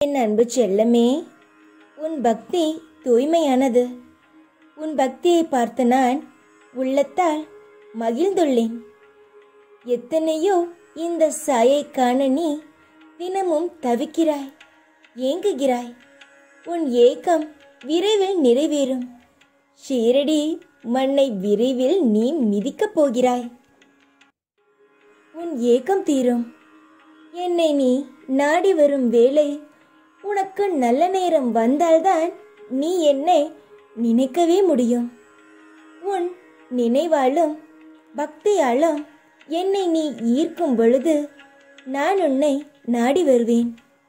என் அன்பு செல்லமே உன் பக்தி தூய்மையானது உன் பக்தியை பார்த்த நான் உள்ளத்தால் மகிழ்ந்துள்ளேன் எத்தனையோ இந்த சாயை காண நீ தினமும் தவிக்கிறாய் ஏங்குகிறாய் உன் ஏக்கம் விரைவில் நிறைவேறும் ஷீரடி மண்ணை விரைவில் நீ மிதிக்கப் போகிறாய் உன் ஏக்கம் தீரும் என்னை நீ நாடி வரும் வேளை உனக்கு நல்ல நேரம் வந்தால்தான் நீ என்னை நினைக்கவே முடியும் உன் நினைவாலும் பக்தியாலும் என்னை நீ ஈர்க்கும் பொழுது நான் உன்னை நாடி வருவேன்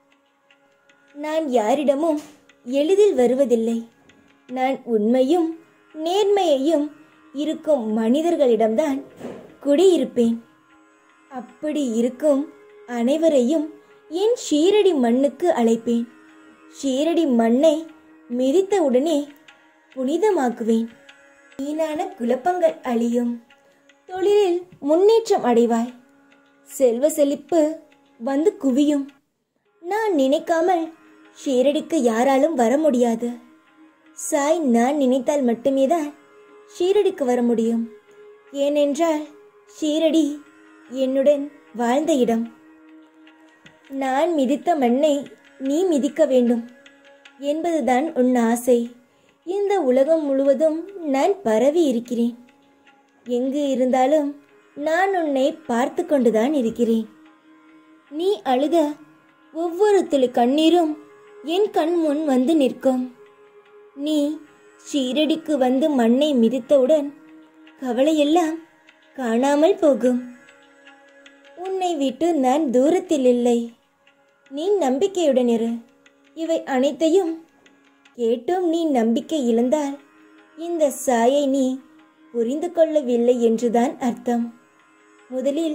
நான் யாரிடமும் எளிதில் வருவதில்லை நான் உண்மையும் நேர்மையையும் இருக்கும் மனிதர்களிடம்தான் குடியிருப்பேன் அப்படி இருக்கும் அனைவரையும் என் ஷீரடி மண்ணுக்கு அழைப்பேன் ஷீரடி மண்ணை மிதித்தவுடனே புனிதமாக்குவேன் வீணான குழப்பங்கள் அழியும் தொழிலில் முன்னேற்றம் அடைவாய் செல்வ செழிப்பு வந்து குவியும் நான் நினைக்காமல் ஷீரடிக்கு யாராலும் வர முடியாது சாய் நான் நினைத்தால் மட்டுமே தான் ஷீரடிக்கு வர முடியும் ஏனென்றால் ஷீரடி என்னுடன் வாழ்ந்த இடம் நான் மிதித்த மண்ணை நீ மிதிக்க வேண்டும் என்பதுதான் உன் ஆசை இந்த உலகம் முழுவதும் நான் பரவி இருக்கிறேன் எங்கு இருந்தாலும் நான் உன்னை பார்த்து கொண்டுதான் இருக்கிறேன் நீ அழுத ஒவ்வொரு துளி கண்ணீரும் என் கண் முன் வந்து நிற்கும் நீ ஷீரடிக்கு வந்து மண்ணை மிதித்தவுடன் கவலையெல்லாம் காணாமல் போகும் உன்னை விட்டு நான் தூரத்தில் இல்லை நீ நம்பிக்கையுடன் இரு இவை அனைத்தையும் கேட்டும் நீ நம்பிக்கை இழந்தால் இந்த சாயை நீ புரிந்து கொள்ளவில்லை என்றுதான் அர்த்தம் முதலில்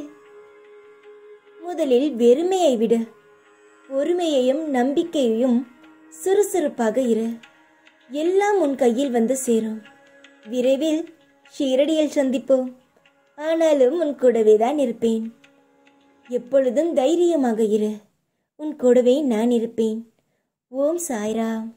முதலில் வெறுமையை விடு பொறுமையையும் நம்பிக்கையையும் சுறுசுறுப்பாக இரு எல்லாம் உன் கையில் வந்து சேரும் விரைவில் ஷீரடியில் சந்திப்போம் ஆனாலும் உன் கூடவே தான் இருப்பேன் எப்பொழுதும் தைரியமாக இரு உன் கூடவே நான் இருப்பேன் ஓம் சாய்ராம்